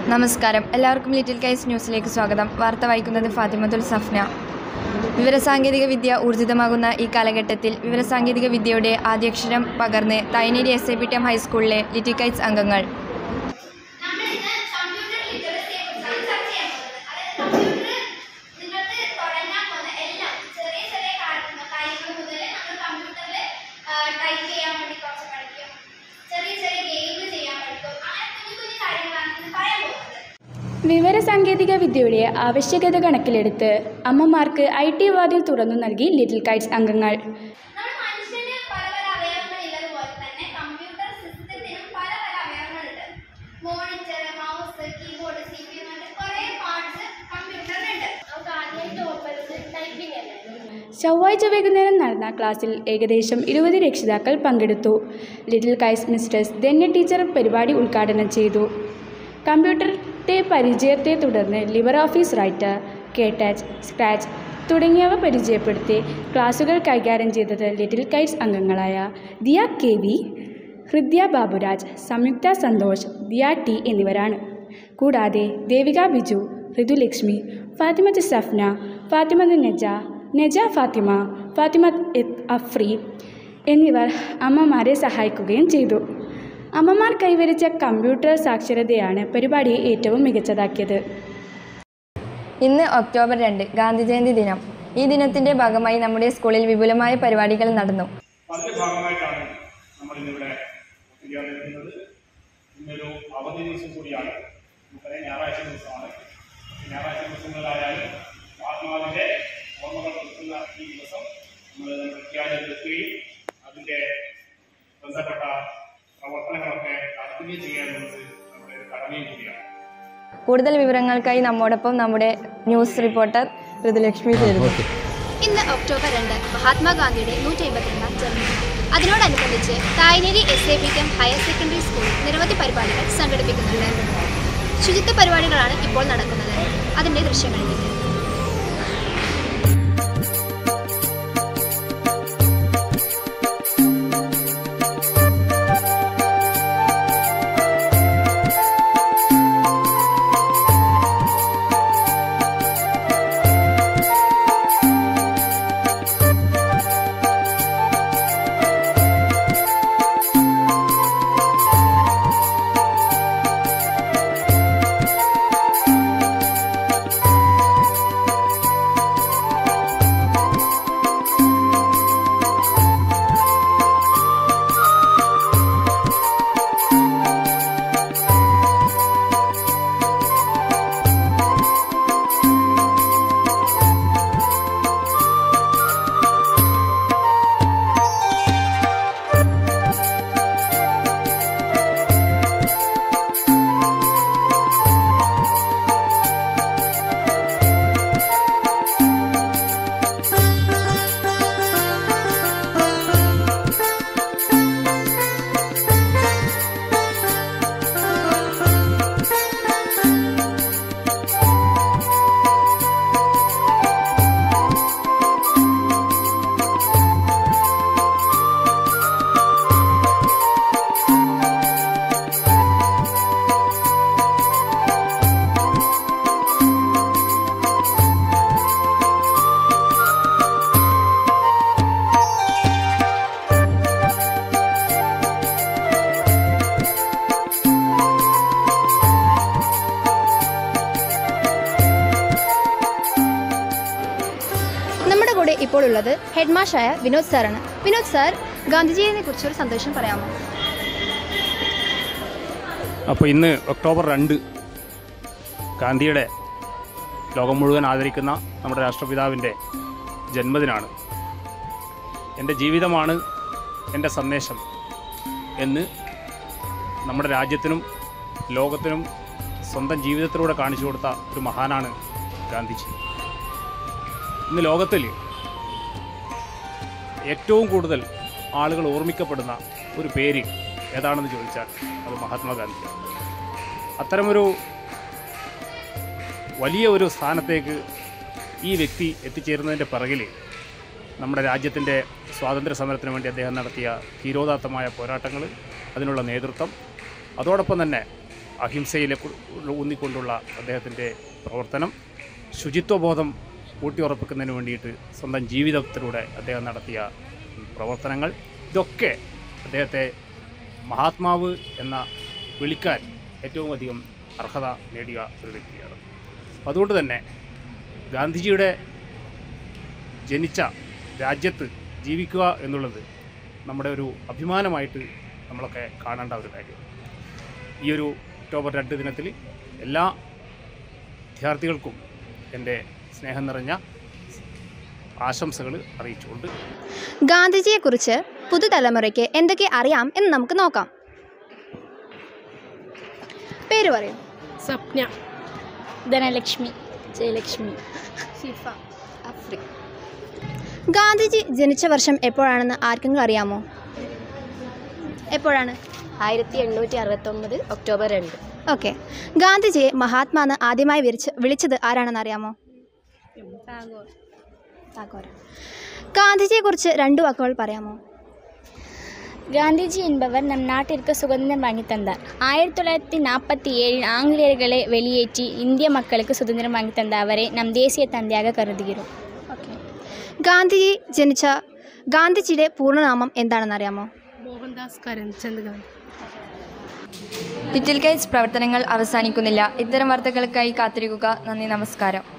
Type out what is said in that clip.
നമസ്കാരം എല്ലാവർക്കും ലിറ്റിൽ കൈസ് ന്യൂസിലേക്ക് സ്വാഗതം വാർത്ത വായിക്കുന്നത് ഫാത്തിമത്തുൽ സഫ്ന വിവരസാങ്കേതിക വിദ്യ ഊർജിതമാകുന്ന ഈ കാലഘട്ടത്തിൽ വിവരസാങ്കേതിക വിദ്യയുടെ ആദ്യാക്ഷരം പകർന്ന് Thayineri S A P T M ഹൈസ്കൂളിലെ ലിറ്റിൽ കൈറ്റ്സ് അംഗങ്ങൾ നമ്മളിന്ന് കമ്പ്യൂട്ടർ ലിറ്ററസിയെ കുറിച്ചാണ് ചർച്ച ചെയ്യാൻ പോകുന്നത് അതായത് കമ്പ്യൂട്ടർ നിങ്ങൾക്ക് തുടങ്ങാൻ പോകുന്ന എല്ലാം ചെറിയ ചെറിയ കാര്യങ്ങൾ കാര്യങ്ങൾ മുതൽ നമ്മൾ കമ്പ്യൂട്ടറിൽ ടൈപ്പ് ചെയ്യാൻ വേണ്ടി കുറച്ച് പഠിക്കും ചെറിയ ചെറിയ ഗെയിം ചെയ്യാൻ പഠിക്കും അങ്ങനെ കുഞ്ഞു കുഞ്ഞു കാര്യങ്ങളാണ് ഇന്ന് പറയാൻ പോകുന്നത് വിവരസാങ്കേതിക വിദ്യയുടെ ആവശ്യകത കണക്കിലെടുത്ത് അമ്മമാർക്ക് ഐ ടി വാതിൽ തുറന്നു നൽകി ലിറ്റിൽ കൈറ്റ്സ് അംഗങ്ങൾ നമ്മുടെ മനുഷ്യന് പല പല അവയവങ്ങൾ ഉള്ളതുപോലെ തന്നെ കമ്പ്യൂട്ടർ സിസ്റ്റത്തിനും പല പല അവയവങ്ങളുണ്ട് monitor mouse keyboard C P U അങ്ങനെ കുറേ പാർട്സ് കമ്പ്യൂട്ടറിനുണ്ട് നമുക്ക് ആദ്യമായിട്ട് ഓർമ്മ ടൈപ്പിംഗ് അല്ലേ ചൊവ്വാഴ്ച വൈകുന്നേരം നടന്ന ക്ലാസ്സിൽ ഏകദേശം ഇരുപത് രക്ഷിതാക്കൾ പങ്കെടുത്തു little kites mistress Dhanya teacher പരിപാടി ഉദ്ഘാടനം ചെയ്തു കമ്പ്യൂട്ടറിൻ്റെ പരിചയത്തെ തുടർന്ന് LibreOffice writer K touch scratch തുടങ്ങിയവ പരിചയപ്പെടുത്തി ക്ലാസുകൾ കൈകാര്യം ചെയ്തത് ലിറ്റിൽ കൈറ്റ്സ് അംഗങ്ങളായ Diya K V Hridya Baburaj Samyuktha Santhosh Diya T എന്നിവരാണ് കൂടാതെ ദേവിക ബിജു ഋതുലക്ഷ്മി ഫാത്തിമത്ത് സഫ്ന ഫാത്തിമത്ത് നജ നജ ഫാത്തിമ ഫാത്തിമ അഫ്രി എന്നിവർ അമ്മമാരെ സഹായിക്കുകയും ചെയ്തു അമ്മമാർ കൈവരിച്ച കമ്പ്യൂട്ടർ സാക്ഷരതയാണ് പരിപാടിയെ ഏറ്റവും മികച്ചതാക്കിയത് ഇന്ന് ഒക്ടോബർ രണ്ട് ഗാന്ധി ജയന്തി ദിനം ഈ ദിനത്തിന്റെ ഭാഗമായി നമ്മുടെ സ്കൂളിൽ വിപുലമായ പരിപാടികൾ നടന്നു അതിന്റെ ഭാഗമായിട്ടാണ് നമ്മൾ ഇന്നിവിടെ ഒത്തുചേർന്നിരിക്കുന്നത് ഇന്നൊരു അവധി ദിവസം കൂടിയാണ് നമുക്കറിയാം ഞായറാഴ്ച ദിവസമാണ് ഞായറാഴ്ച ദിവസങ്ങളിലായാലും ആത്മാവിൻ്റെ ഓർമ്മകൾ പുതുക്കുന്ന ഈ ദിവസം നമ്മൾ നമ്മുടെ വിദ്യാലയത്തിലെത്തുകയും അതിൻ്റെ ബന്ധപ്പെട്ട പ്രവർത്തനങ്ങളൊക്കെ നടത്തുകയും ചെയ്യാനുള്ളത് നമ്മുടെ ഒരു കടമയും കൂടിയാണ് കൂടുതൽ വിവരങ്ങൾക്കായി നമ്മോടൊപ്പം നമ്മുടെ ന്യൂസ് റിപ്പോർട്ടർ ഋതുലക്ഷ്മി ചേരുന്നു ഇന്ന് ഒക്ടോബർ രണ്ട് മഹാത്മാഗാന്ധിയുടെ നൂറ്റി അമ്പത്തിരണ്ടാം ജന്മദിനം അതിനോടനുബന്ധിച്ച് Thayineri S A B M higher secondary സ്കൂളിൽ നിരവധി പരിപാടികൾ സംഘടിപ്പിക്കുന്നുണ്ട് ശുചിത്വ പരിപാടികളാണ് ഇപ്പോൾ നടക്കുന്നത് അതിൻ്റെ ദൃശ്യങ്ങളിലേക്ക് നമ്മുടെ കൂടെ ഇപ്പോൾ ഉള്ളത് ഹെഡ് മാഷായ വിനോദ് സാറാണ് വിനോദ് സാർ ഗാന്ധിജിയെ കുറിച്ച് ഒരു സന്ദേശം പറയാമോ അപ്പോൾ ഇന്ന് ഒക്ടോബർ രണ്ട് ഗാന്ധിയുടെ ലോകം മുഴുവൻ ആദരിക്കുന്ന നമ്മുടെ രാഷ്ട്രപിതാവിൻ്റെ ജന്മദിനാണ് എൻ്റെ ജീവിതമാണ് എൻ്റെ സന്ദേശം എന്ന് നമ്മുടെ രാജ്യത്തിനും ലോകത്തിനും സ്വന്തം ജീവിതത്തിലൂടെ കാണിച്ചു കൊടുത്ത ഒരു മഹാനാണ് ഗാന്ധിജി ഇന്ന് ലോകത്തിൽ ഏറ്റവും കൂടുതൽ ആളുകൾ ഓർമ്മിക്കപ്പെടുന്ന ഒരു പേര് ഏതാണെന്ന് ചോദിച്ചാൽ അത് മഹാത്മാഗാന്ധിയാണ് അത്തരമൊരു വലിയ ഒരു സ്ഥാനത്തേക്ക് ഈ വ്യക്തി എത്തിച്ചേരുന്നതിൻ്റെ പിറകിൽ നമ്മുടെ രാജ്യത്തിൻ്റെ സ്വാതന്ത്ര്യ സമരത്തിന് വേണ്ടി അദ്ദേഹം നടത്തിയ ധീരോദാത്തമായ പോരാട്ടങ്ങൾ അതിനുള്ള നേതൃത്വം അതോടൊപ്പം തന്നെ അഹിംസയിലെ കു- ഊന്നിക്കൊണ്ടുള്ള അദ്ദേഹത്തിൻ്റെ പ്രവർത്തനം ശുചിത്വബോധം ഊട്ടിയുറപ്പിക്കുന്നതിന് വേണ്ടിയിട്ട് സ്വന്തം ജീവിതത്തിലൂടെ അദ്ദേഹം നടത്തിയ പ്രവർത്തനങ്ങൾ ഇതൊക്കെ അദ്ദേഹത്തെ മഹാത്മാവ് എന്ന വിളിക്കാൻ ഏറ്റവും അധികം അർഹത നേടിയ ഒരു വ്യക്തിയാണ് അപ്പോൾ അതുകൊണ്ട് തന്നെ ഗാന്ധിജിയുടെ ജനിച്ച രാജ്യത്ത് ജീവിക്കുക എന്നുള്ളത് നമ്മുടെ ഒരു അഭിമാനമായിട്ട് നമ്മളൊക്കെ കാണേണ്ട ഒരു കാര്യം ഈ ഒരു ഒക്ടോബർ രണ്ട് ദിനത്തിൽ എല്ലാ വിദ്യാർത്ഥികൾക്കും എൻ്റെ സ്നേഹം നിറഞ്ഞ ആശംസകൾ അറിയിച്ചുകൊണ്ട് ഗാന്ധിജിയെക്കുറിച്ച് പുതുതലമുറയ്ക്ക് എന്തൊക്കെ അറിയാം എന്ന് നമുക്ക് നോക്കാം പേര് പറയൂ സ്വപ്ന ധനലക്ഷ്മി ജയലക്ഷ്മി ഷിഫ അഫ്രി ഗാന്ധിജി ജനിച്ച വർഷം എപ്പോഴാണെന്ന് ആർക്കെങ്കിലും അറിയാമോ എപ്പോഴാണ് ആയിരത്തി എണ്ണൂറ്റി അറുപത്തൊമ്പത് ഒക്ടോബർ രണ്ട് ഓക്കെ ഗാന്ധിജിയെ മഹാത്മാന്ന് ആദ്യമായി വിളിച്ച് വിളിച്ചത് ആരാണെന്ന് അറിയാമോ ടാഗോർ ഗാന്ധിജിയെക്കുറിച്ച് രണ്ട് വാക്കുകൾ പറയാമോ காந்திஜி என்பவர் நம் நாட்டிற்கு சுதந்திரம் வாங்கி தந்தார் ஆயிரத்தி தொள்ளாயிரத்தி நாற்பத்தி ஏழில் ஆங்கிலேயர்களை வெளியேற்றி இந்திய மக்களுக்கு சுதந்திரம் வாங்கி தந்த அவரை நம் தேசிய தந்தையாக கருதுகிறோம் ഗാന്ധിജി ജനിച്ച ഗാന്ധിജിയുടെ പൂർണ്ണനാമം എന്താണെന്ന് അറിയാമോ മോഹൻദാസ് കരംചന്ദ് ഗാന്ധി ലിറ്റിൽ കൈറ്റ്സ് പ്രവർത്തനങ്ങൾ അവസാനിക്കുന്നില്ല ഇത്തരം വാർത്തകൾക്കായി കാത്തിരിക്കുക നന്ദി നമസ്കാരം